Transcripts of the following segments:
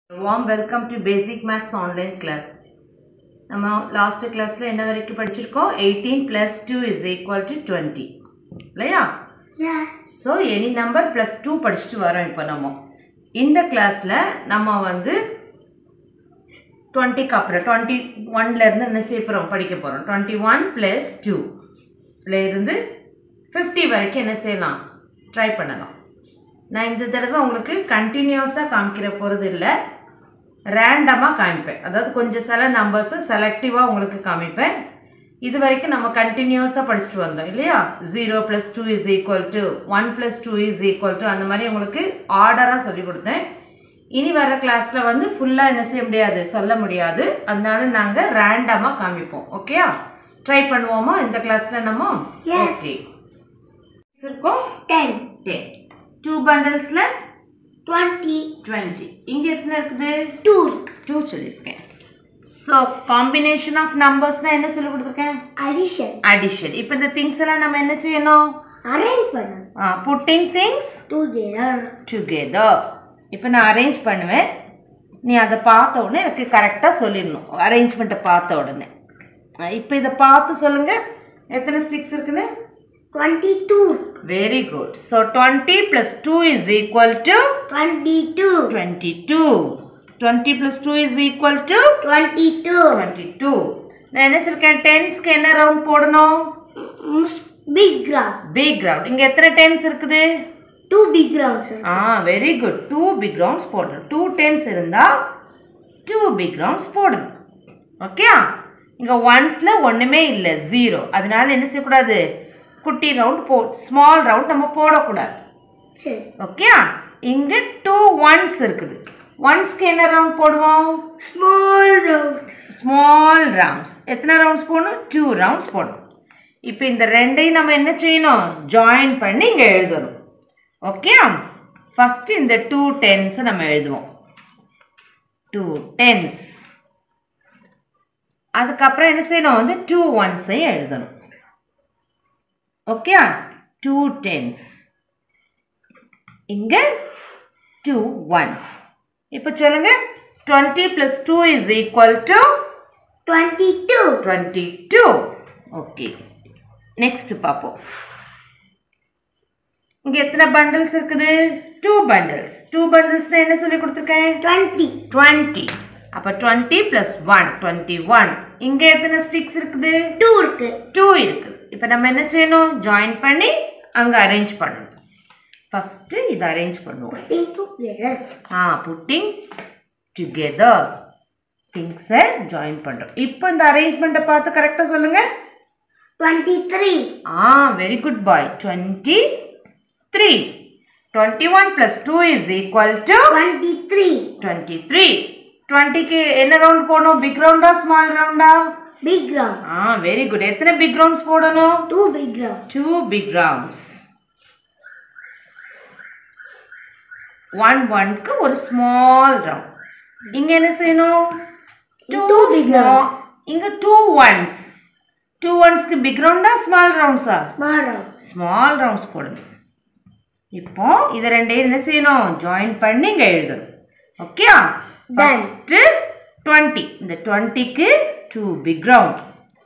Warm welcome to basic maths online class நம்ம last கிளாஸில் என்ன வரைக்கும் படிச்சிருக்கோம் eighteen plus two is equal to twenty இல்லையா Yes. So any number plus two படிச்சுட்டு வரோம் இப்போ நம்ம இந்த கிளாஸில் நம்ம வந்து டுவெண்ட்டிக்கு அப்புறம் டுவெண்ட்டி ஒன்லேருந்து என்ன செய்ய போகிறோம் படிக்க போகிறோம் டுவெண்ட்டி ஒன் ப்ளஸ் டூலேருந்து ஃபிஃப்டி வரைக்கும் என்ன செய்யலாம் ட்ரை பண்ணலாம் நான் இந்த தடவை உங்களுக்கு கண்டினியூஸாக காமிக்கிற போகிறது இல்லை ரேண்டமாக காமிப்பேன் அதாவது கொஞ்சம் சில நம்பர்ஸை செலக்டிவாக உங்களுக்கு காமிப்பேன் இது வரைக்கும் நம்ம கண்டினியூஸாக படிச்சுட்டு வந்தோம் இல்லையா zero plus two is equal to one plus two is equal to அந்த மாதிரி உங்களுக்கு ஆர்டராக சொல்லி கொடுத்தேன் இனி வர கிளாஸில் வந்து ஃபுல்லாக என்ன செய்ய முடியாது சொல்ல முடியாது அதனால நாங்கள் ரேண்டமாக காமிப்போம் ஓகேயா ட்ரை பண்ணுவோமா இந்த கிளாஸில் நம்ம Yes. ஓகே இருக்கோம் Ten. டென் டூ பண்டல்ஸில் Twenty. டுவெண்ட்டி இங்கே எத்தனை இருக்குது Two. டூ சொல்லியிருக்கேன் ஸோ காம்பினேஷன் ஆஃப் நம்பர்ஸ்னால் என்ன சொல்லி கொடுத்துருக்கேன் Addition. அடிஷன் இப்போ இந்த திங்ஸ் எல்லாம் நம்ம என்ன செய்யணும் Arrange பண்ணணும். Pudding things Together. டுகெதர் இப்போ நான் அரேஞ்ச் பண்ணுவேன் நீ அதை பார்த்த உடனே எனக்கு கரெக்டாக சொல்லிடணும் அரேஞ்ச்மெண்ட்டை பார்த்த உடனே இப்போ இதை பார்த்து சொல்லுங்கள் எத்தனை ஸ்டிக்ஸ் இருக்குன்னு Twenty-two. Very good so twenty plus two is equal to Twenty-two. Twenty two twenty plus two is equal to Twenty-two. Twenty two நான் என்ன சொல்லிருக்கேன் டென்ஸ்க்கு என்ன ரவுண்ட் போடணும் Mm, Big round. Big round இங்கே எத்தனை டென்ஸ் இருக்குது Two big rounds. sir. ஆ very good two big rounds போடணும் டூ டென்ஸ் இருந்தால் டூ பிக் ரவுண்ட்ஸ் போடணும் ஓகே இங்கே ஒன்ஸில் ஒன்றுமே இல்லை ஜீரோ அதனால என்ன செய்யக்கூடாது குட்டி ரவுண்ட் போ ஸ்மால் ரவுண்ட் நம்ம போடக்கூடாது சரி. ஓகே இங்கே டூ ஒன்ஸ் இருக்குது ஒன்ஸ்க்கு என்ன ரவுண்ட் போடுவோம் Small round. ஸ்மால் ரவுண்ட்ஸ் எத்தனை ரவுண்ட்ஸ் போடணும் டூ ரவுண்ட்ஸ் போடணும் இப்போ இந்த ரெண்டையும் நம்ம என்ன செய்யணும் ஜாயின் பண்ணி இங்கே எழுதணும் ஓகே ஃபஸ்ட்டு இந்த டூ டென்ஸை நம்ம எழுதுவோம் டூ டென்ஸ் அதுக்கப்புறம் என்ன செய்யணும் வந்து டூ ஒன்ஸையும் எழுதணும் ஓகே டூ டென்ஸ் இங்கே டூ ஒன்ஸ் இப்போ சொல்லுங்க twenty plus two is equal to Twenty-two. Twenty two okay next பார்ப்போம் இங்கே எத்தனை பண்டில்ஸ் இருக்குது டூ பண்டில்ஸ் டூ பண்டில்ஸ்னால் என்ன சொல்லி கொடுத்துருக்கேன் Twenty. டுவெண்ட்டி அப்போ twenty plus one twenty one இங்கே எத்தனை ஸ்டிக்ஸ் இருக்குது Two இருக்கு. டூ இருக்குது இப்போ நம்ம என்ன செய்யணும் ஜாயின் பண்ணி அங்கே அரேஞ்ச் பண்ணணும் ஃபஸ்ட்டு இதை அரேஞ்ச் பண்ணுவோம் Putting together. ஆ புட்டிங் டுகெதர் திங்ஸை ஜாயின் பண்ணுறோம் இப்போ இந்த அரேஞ்ச்மெண்ட்டை பார்த்து கரெக்டாக சொல்லுங்கள் Twenty-three. ஆ very good boy twenty three twenty one plus two is equal to Twenty-three. Twenty three டுவெண்ட்டிக்கு என்ன ரவுண்ட் போடணும் பிக் ரவுண்டா ஸ்மால் ரவுண்டா Big round. ஆ வெரி குட் எத்தனை பிக் ரவுண்ட்ஸ் போடணும் Two big rounds. Two big rounds one ஒன்க்கு ஒரு ஸ்மால் ரவுண்ட் இங்க என்ன செய்யணும் two Two big small rounds. இங்க டூ ஒன்ஸ் டூ ஒன்ஸ்க்கு பிக் ரவுண்டா ஸ்மால் ரவுண்ட்ஸா Small round. ஸ்மால் ரவுண்ட்ஸ் போடணும் இப்போ இதை ரெண்டையும் என்ன செய்யணும் ஜாயின் பண்ணி இங்கே எழுதணும் ஓகே ஃபஸ்ட்டு டுவெண்ட்டி இந்த டுவெண்ட்டிக்கு டூ பிக் ரவுண்ட்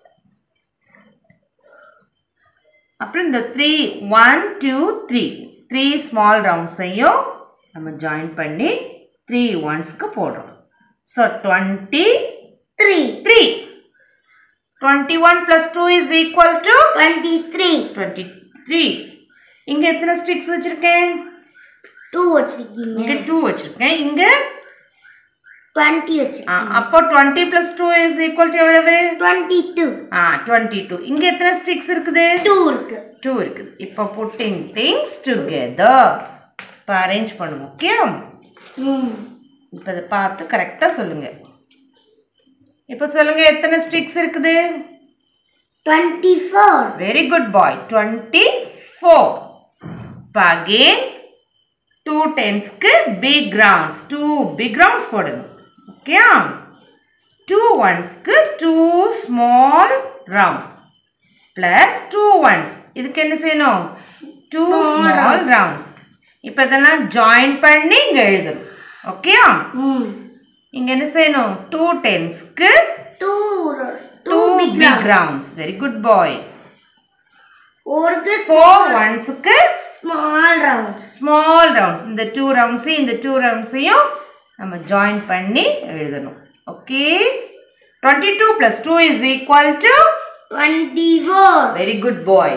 அப்புறம் இந்த three one two three three small ரவுண்ட்ஸையும் நம்ம ஜாயின் பண்ணி த்ரீ ஒன்ஸ்க்கு போடுறோம் so twenty Three. Three twenty one plus two is equal to Twenty-three. Twenty three இங்கே எத்தனை ஸ்டிக்ஸ் வச்சுருக்கேன் Two வச்சிருக்கீங்க. இங்கே டூ வச்சுருக்கேன் இங்கே Twenty வச்சிருக்கீங்க. அப்போ twenty plus two is equal to எவ்வளவு Twenty-two. ஆ டுவெண்ட்டி டூ இங்கே எத்தனை ஸ்டிக்ஸ் இருக்குது Two இருக்கு. டூ இருக்குது இப்போ புட்டிங் திங்ஸ் டுகெதர் இப்போ அரேஞ்ச் பண்ணுவோம் ஓகே ம். இப்போ இதை பார்த்து கரெக்டாக சொல்லுங்கள் இப்போ சொல்லுங்கள் எத்தனை ஸ்டிக்ஸ் இருக்குது Twenty-four. Very good boy twenty four இப்போ அகெயின் டூ டென்ஸ்க்கு big rounds two big rounds போடணும் ஓகே டூ ஒன்ஸ்க்கு two small rounds plus two ones இதுக்கு என்ன செய்யணும் டூ ஸ்மால் ரவுண்ட்ஸ் இப்போ இதெல்லாம் ஜாயின் பண்ணி இங்கே எழுதணும் ஓகேயா ம் இங்கே என்ன செய்யணும் டூ டென்ஸ்க்கு two two two big big rounds very good boy ஒரு ஃபோர் ஒன்ஸுக்கு ஸ்மால் ரவுண்ட்ஸ் ஸ்மால் ரவுண்ட்ஸ் இந்த டூ ரவுண்ட்ஸையும் இந்த டூ ரவுண்ட்ஸையும் நம்ம ஜாயின் பண்ணி எழுதணும் okay twenty two plus two is equal to twenty four very good boy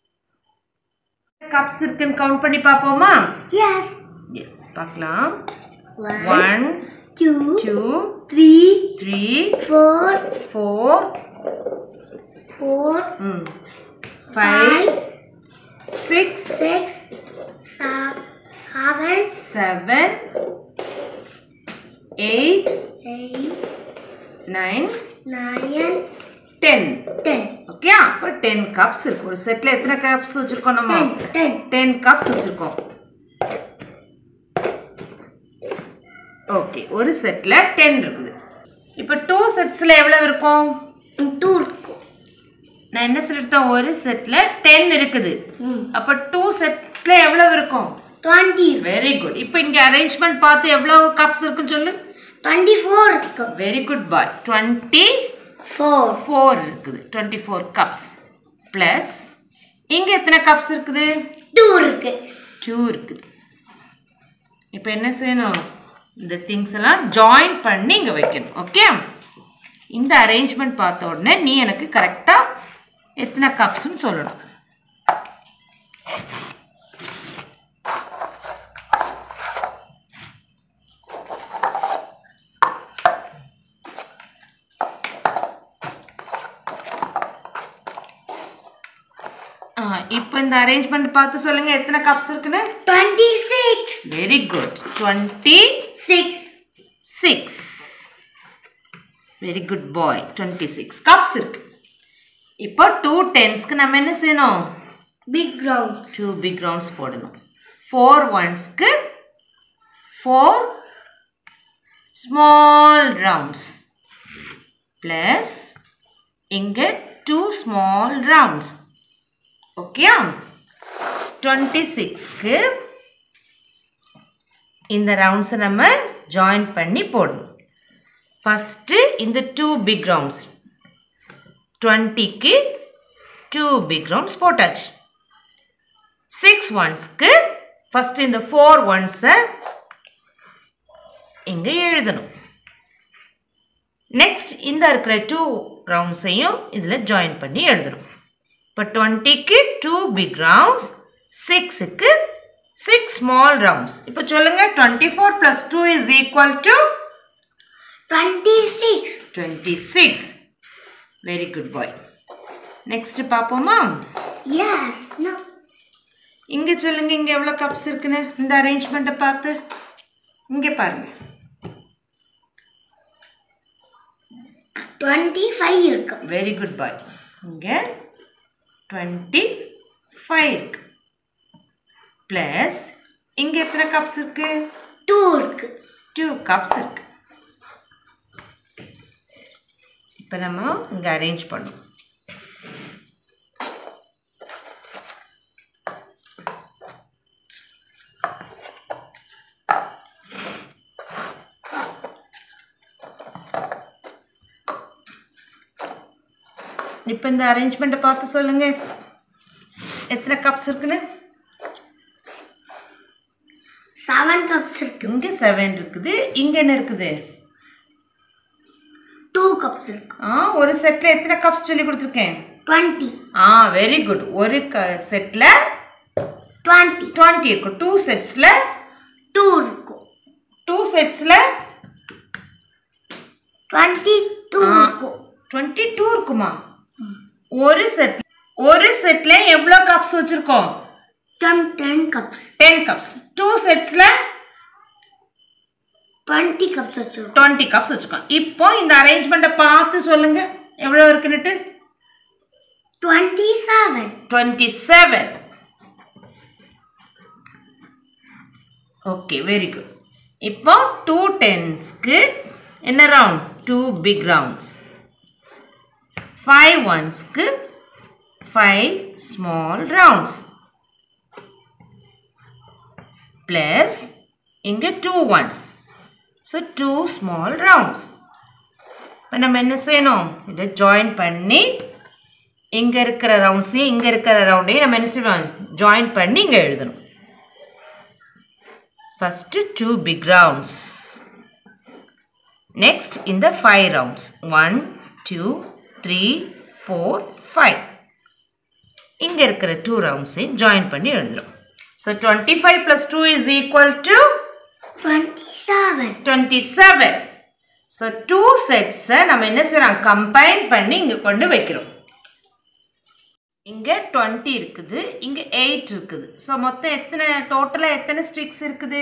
cups இருக்குன்னு கவுண்ட் பண்ணி பார்ப்போமா எஸ் எஸ் பார்க்கலாம் one one two two three three four four four five six six seven seven eight eight nine nine ten ten okay அப்போ ten cups இருக்கு ஒரு செட்டில் எத்தனை cups வச்சுருக்கோம் நம்ம டென் டென் டென் கப்ஸ் வச்சுருக்கோம் ஓகே ஒரு செட்டில் டென் இருக்குது இப்போ டூ செட்ஸில் எவ்வளோ இருக்கும் டூ இருக்கும் நான் என்ன சொல்லியிருந்தேன் ஒரு செட்டில் டென் இருக்குது ம் அப்போ டூ செட்ஸில் எவ்வளோ இருக்கும் டுவெண்ட்டி வெரி குட் இப்போ இங்கே அரேஞ்ச்மெண்ட் பார்த்து எவ்வளோ கப்ஸ் இருக்குன்னு சொல்லு டுவெண்ட்டி ஃபோர் இருக்கு very good boy twenty four four இருக்குது டுவெண்ட்டி ஃபோர் கப்ஸ் ப்ளஸ் இங்கே எத்தனை கப்ஸ் இருக்குது டூ இருக்கு டூ இருக்குது இப்போ என்ன செய்யணும் இந்த திங்ஸ் எல்லாம் ஜாயின் பண்ணி இங்கே வைக்கணும் ஓகே இந்த அரேஞ்ச்மெண்ட் பார்த்த உடனே நீ எனக்கு கரெக்டாக எத்தனை கப்ஸ்னு சொல்லணும் ஆ, இப்போ இந்த அரேஞ்ச்மெண்ட் பார்த்து சொல்லுங்க எத்தனை கப்ஸ் இருக்குன்னு twenty six very good twenty six six very good boy twenty six cups இருக்கு இப்போ டூ டென்ஸ்க்கு நம்ம என்ன செய்யணும் big round two big rounds போடணும் ஃபோர் ஒன்ஸ்க்கு ஃபோர் ஸ்மால் ரவுண்ட்ஸ் ப்ளஸ் இங்கே two small rounds okay twenty சிக்ஸ்க்கு இந்த ரவுண்ட்ஸை நம்ம ஜாயின் பண்ணி போடணும் ஃபஸ்ட்டு இந்த டூ பிக் ரவுண்ட்ஸ் டுவெண்ட்டிக்கு டூ பிக் ரவுண்ட்ஸ் போட்டாச்சு சிக்ஸ் ஒன்ஸ்க்கு ஃபஸ்ட்டு இந்த ஃபோர் ஒன்ஸை இங்கே எழுதணும் நெக்ஸ்ட் இந்த இருக்கிற டூ ரவுண்ட்ஸையும் இதில் ஜாயின் பண்ணி எழுதணும் இப்போ டுவெண்ட்டிக்கு டூ பிக் ரவுண்ட்ஸ் சிக்ஸுக்கு சிக்ஸ் ஸ்மால் ரவுண்ட்ஸ் இப்போ சொல்லுங்க twenty four plus two is equal to twenty six twenty six very good boy next பார்ப்போமா எஸ் நோ இங்கே சொல்லுங்க இங்கே எவ்வளோ கப்ஸ் இருக்குன்னு இந்த அரேஞ்ச்மெண்ட்டை பார்த்து இங்கே பாருங்க டுவெண்ட்டி ஃபைவ் இருக்கு வெரி குட் பாய் இங்கே டுவெண்ட்டி ஃபைவ் இருக்கு ப்ளஸ் இங்கே எத்தனை கப்ஸ் இருக்கு டூ இருக்கு டூ கப்ஸ் இருக்கு இப்போ நம்ம இங்கே அரேஞ்ச் பண்ணோம் இப்போ இந்த அரேஞ்ச்மெண்ட்டை பார்த்து சொல்லுங்க எத்தனை கப்ஸ் இருக்குன்னு செவன் கப்ஸ் இருக்கு இங்கே செவன் இருக்குது இங்கே என்ன இருக்குது டூ கப்ஸ் இருக்கு ஆ ஒரு செட்டில் எத்தனை கப்ஸ் சொல்லி கொடுத்துருக்கேன் டுவெண்ட்டி ஆ வெரி குட் ஒரு க செட்டில் டுவெண்ட்டி டுவெண்ட்டி இருக்கும் டூ செட்ஸில் டூ இருக்கும் டூ செட்ஸில் டுவெண்ட்டி டூ இருக்கும் டுவெண்ட்டி டூ இருக்குமா ஒரு செட் ஒரு செட்டில் எவ்வளோ கப்ஸ் வச்சுருக்கோம் ten ten cups ten cups two செட்ஸில் டுவெண்ட்டி கப்ஸ் வச்சிருக்கோம் டுவெண்ட்டி கப்ஸ் வச்சுருக்கோம் இப்போ இந்த அரேஞ்ச்மெண்ட்டை பார்த்து சொல்லுங்க எவ்வளோ இருக்குன்னுட்டு twenty seven twenty seven okay very good இப்போ டூ டென்ஸ்க்கு என்ன round two big rounds five ஒன்ஸ்க்கு ஃபைவ் ஸ்மால் ரவுண்ட்ஸ் ப்ளஸ் இங்கே two once so two small rounds இப்போ நம்ம என்ன செய்யணும் இதை ஜாயின் பண்ணி இங்கே இருக்கிற ரவுண்ட்ஸையும் இங்கே இருக்கிற ரவுண்டையும் நம்ம என்ன செய்யணும் ஜாயின் பண்ணி இங்கே எழுதணும் first two big rounds next இந்த five rounds one two three four five இங்கே இருக்கிற டூ ரவுண்ட்ஸையும் ஜாயின் பண்ணி எழுதுகிறோம் so twenty five plus two is equal to twenty seven twenty seven so two செட்ஸை நம்ம என்ன செய்கிறோம் கம்பைன் பண்ணி இங்கே கொண்டு வைக்கிறோம் இங்கே டுவெண்ட்டி இருக்குது இங்கே எயிட் இருக்குது ஸோ மொத்தம் எத்தனை டோட்டலாக எத்தனை ஸ்டிக்ஸ் இருக்குது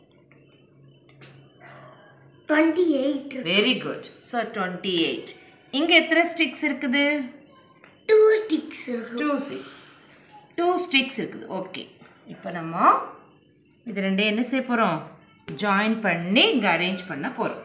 twenty eight very good so twenty eight இங்கே எத்தனை ஸ்டிக்ஸ் இருக்குது டூ ஸ்டிக்ஸ் இருக்கு டூ சி டூ ஸ்டிக்ஸ் இருக்குது ஓகே இப்போ நம்ம இது ரெண்டே என்ன செய்ய போகிறோம் ஜாயின் பண்ணி இங்கே அரேஞ்ச் பண்ண போகிறோம்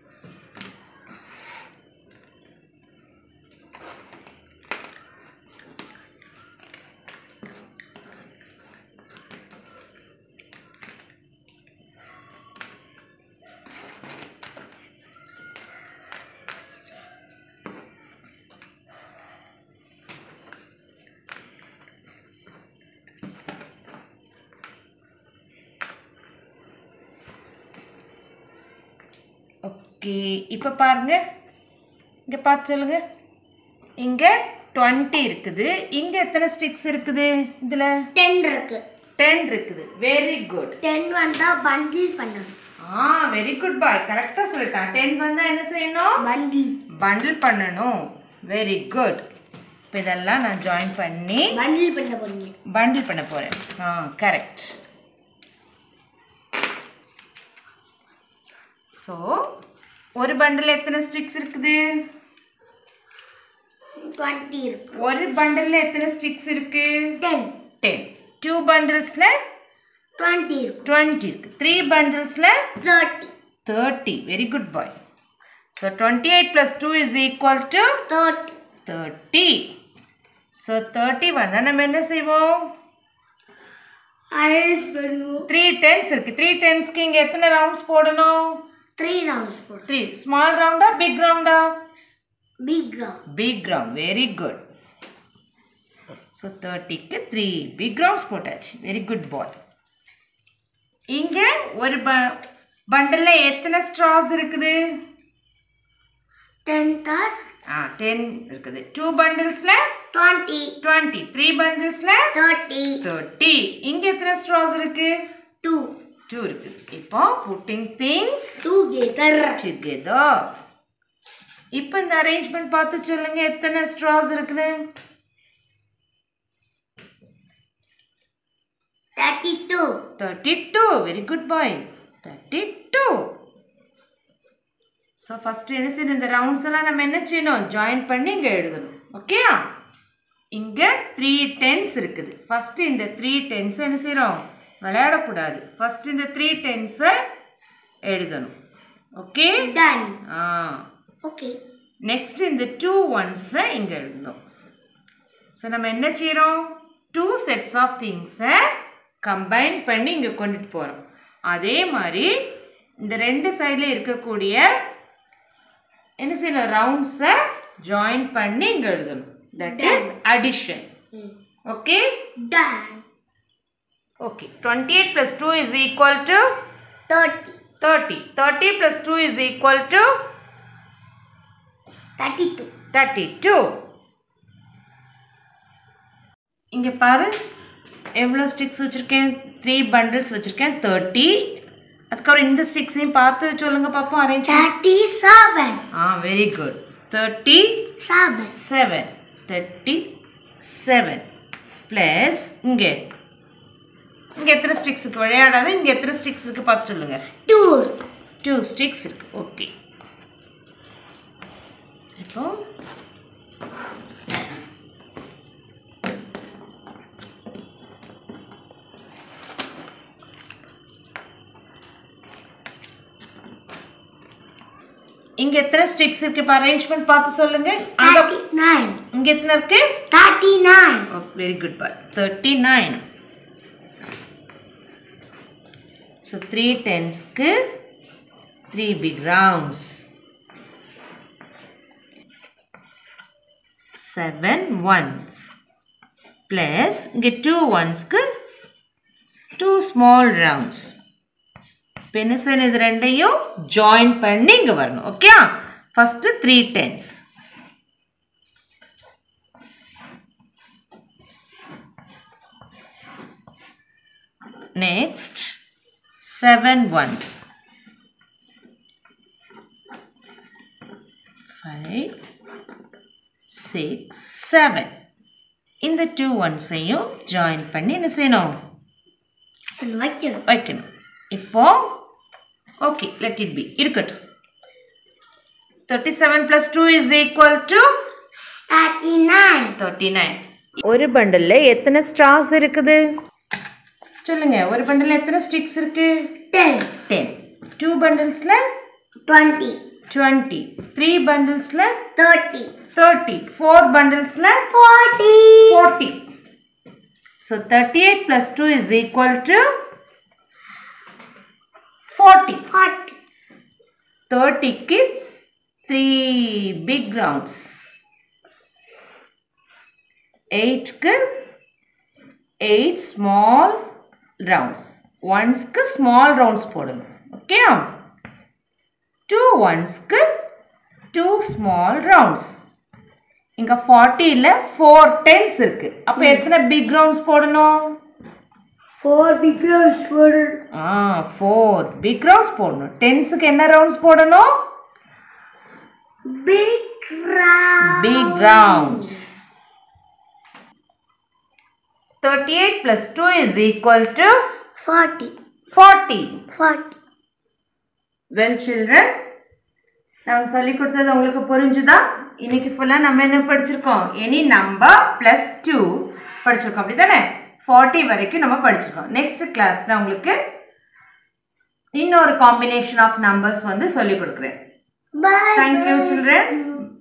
ஓகே இப்போ பாருங்க இங்கே பார்த்து சொல்லுங்க இங்கே டுவெண்ட்டி இருக்குது இங்கே எத்தனை ஸ்டிக்ஸ் இருக்குது இதில் டென் இருக்கு டென் இருக்குது வெரி குட் டென் வந்தா பண்டில் பண்ணணும் ஆ வெரி குட் பாய் கரெக்டாக சொல்லிட்டான் டென் வந்தால் என்ன செய்யணும் பண்டில் பண்டில் பண்ணணும் வெரி குட் இப்போ இதெல்லாம் நான் ஜாயின் பண்ணி பண்டில் பண்ண போறீங்க பண்டில் பண்ண போகிறேன் ஆ கரெக்ட் ஸோ ஒரு பண்டில் எத்தனை ஸ்டிக்ஸ் இருக்குது டுவெண்ட்டி இருக்கு ஒரு பண்டிலில் எத்தனை ஸ்டிக்ஸ் இருக்கு டென் டென் டூ பண்டில்ஸில் டுவெண்ட்டி இருக்கு டுவெண்ட்டி இருக்குது த்ரீ பண்டில்ஸில் thirty thirty very good boy so twenty eight plus two is equal to thirty thirty so thirty வந்தால் நம்ம என்ன செய்வோம் அரேஞ்ச் பண்ணுவோம் த்ரீ டென்ஸ் இருக்குது த்ரீ டென்ஸ்க்கு இங்கே எத்தனை ரவுண்ட்ஸ் போடணும் த்ரீ ரவுண்ட்ஸ் போடும் த்ரீ ஸ்மால் ரவுண்டா பிக் ரவுண்டா big round big round very good so தேர்ட்டிக்கு த்ரீ பிக் ரவுண்ட்ஸ் போட்டாச்சு வெரி குட் பாய் இங்கே ஒரு ப பண்டலில் எத்தனை ஸ்ட்ராஸ் இருக்குது டென் தாஸ் ஆ டென் இருக்குது டூ பண்டில்ஸில் டுவெண்ட்டி டுவெண்ட்டி த்ரீ பண்டில்ஸில் தேர்ட்டி தேர்ட்டி இங்கே எத்தனை ஸ்ட்ராஸ் இருக்கு டூ டூ இருக்குது இப்போ புட்டிங் திங்ஸ் டுகெதர் டுகெதர் இப்போ இந்த அரேஞ்ச்மெண்ட் பார்த்து சொல்லுங்க எத்தனை ஸ்ட்ராஸ் இருக்குது thirty two thirty two very good boy thirty two so first என்ன செய்யணும் இந்த ரவுண்ட்ஸ் எல்லாம் நம்ம என்ன செய்யணும் ஜாயின் பண்ணி இங்கே எழுதணும் ஓகே இங்கே த்ரீ டென்ஸ் இருக்குது ஃபஸ்ட்டு இந்த த்ரீ டென்ஸை என்ன செய்கிறோம் விளையாடக்கூடாது ஃபஸ்ட்டு இந்த த்ரீ டென்ஸை எழுதணும் ஓகே டன் ஆ ஓகே நெக்ஸ்ட் இந்த டூ ஒன்ஸை இங்கே எழுதணும் ஸோ நம்ம என்ன செய்கிறோம் டூ செட்ஸ் ஆஃப் திங்ஸை கம்பைன் பண்ணி இங்கே கொண்டுட்டு போகிறோம் அதே மாதிரி இந்த ரெண்டு சைடில் இருக்கக்கூடிய என்ன செய்யணும் ரவுண்ட்ஸை ஜாயின் பண்ணி இங்கே எழுதணும் that is addition okay done okay twenty eight plus two is equal to thirty thirty thirty plus two is equal to thirty two thirty two இங்கே பாரு எவ்வளோ ஸ்டிக்ஸ் வச்சுருக்கேன் த்ரீ பண்டில்ஸ் வச்சுருக்கேன் தேர்ட்டி அதுக்கப்புறம் இந்த ஸ்டிக்ஸையும் பார்த்து சொல்லுங்கள் பார்ப்போம் அரேஞ்ச் தேர்ட்டி செவன் ஆ very good thirty seven seven thirty seven plus இங்கே இங்கே எத்தனை ஸ்டிக்ஸ் இருக்குது விளையாடாத இங்கே எத்தனை ஸ்டிக்ஸ் இருக்குது பார்த்து சொல்லுங்கள் டூ டூ ஸ்டிக்ஸ் இருக்கு ஓகே இப்போ இங்க எத்தனை ஸ்டிக்ஸ் இருக்கு இப்போ அரேஞ்ச்மெண்ட் பார்த்து சொல்லுங்க அங்க தேர்ட்டி நைன் இங்க எத்தனை இருக்கு thirty nine very good boy thirty nine so three டென்ஸ்க்கு three big rounds seven ones plus இங்கே டூ ஒன்ஸ்க்கு டூ ஸ்மால் ரவுண்ட்ஸ் இப்போ என்ன செய்யணும் இது ரெண்டையும் ஜாயின் பண்ணி இங்கே வரணும் okay first three tens next seven ones five six seven இந்த டூ ஒன்ஸையும் ஜாயின் பண்ணி என்ன செய்யணும் And வைக்கணும் வைக்கணும் இப்போ ஓகே லெட் இட் பி இருக்கட்டும் thirty seven plus two is equal to thirty nine thirty nine ஒரு பண்டலில் எத்தனை ஸ்டார்ஸ் இருக்குது சொல்லுங்க ஒரு பண்டலில் எத்தனை ஸ்டிக்ஸ் இருக்கு டென் டென் டூ பண்டில்ஸில் டுவெண்ட்டி டுவெண்ட்டி த்ரீ பண்டில்ஸில் தேர்ட்டி தேர்ட்டி ஃபோர் பண்டில்ஸில் forty forty so thirty eight plus two is equal to forty forty தேர்ட்டிக்கு த்ரீ பிக் ரவுண்ட்ஸ் எயிட்க்கு எயிட் ஸ்மால் ரவுண்ட்ஸ் ஒன்ஸ்க்கு ஸ்மால் ரவுண்ட்ஸ் போடணும் ஓகே டூ ஒன்ஸ்க்கு two small rounds இங்கே ஃபார்ட்டியில் four tens இருக்குது அப்போ எத்தனை பிக் ரவுண்ட்ஸ் போடணும் ஃபோர் பிக் ரவுண்ட்ஸ் போடணும் ஆ ஃபோர் பிக் ரவுண்ட்ஸ் போடணும் டென்ஸுக்கு என்ன ரவுண்ட்ஸ் போடணும் big round big rounds. 38 plus 2 is equal to forty 40. Forty Well children, நாங்கள் சொல்லி கொடுத்தது உங்களுக்கு புரிஞ்சுதா இன்னைக்கு ஃபுல்லாக நம்ம என்ன படிச்சிருக்கோம் எனி நம்பர் ப்ளஸ் டூ படிச்சிருக்கோம் அப்படி தானே ஃபார்ட்டி வரைக்கும் நம்ம படிச்சிருக்கோம் நெக்ஸ்ட் கிளாஸில் உங்களுக்கு இன்னொரு காம்பினேஷன் ஆஃப் நம்பர்ஸ் வந்து சொல்லி கொடுக்குறேன் Bye. Thank you, children.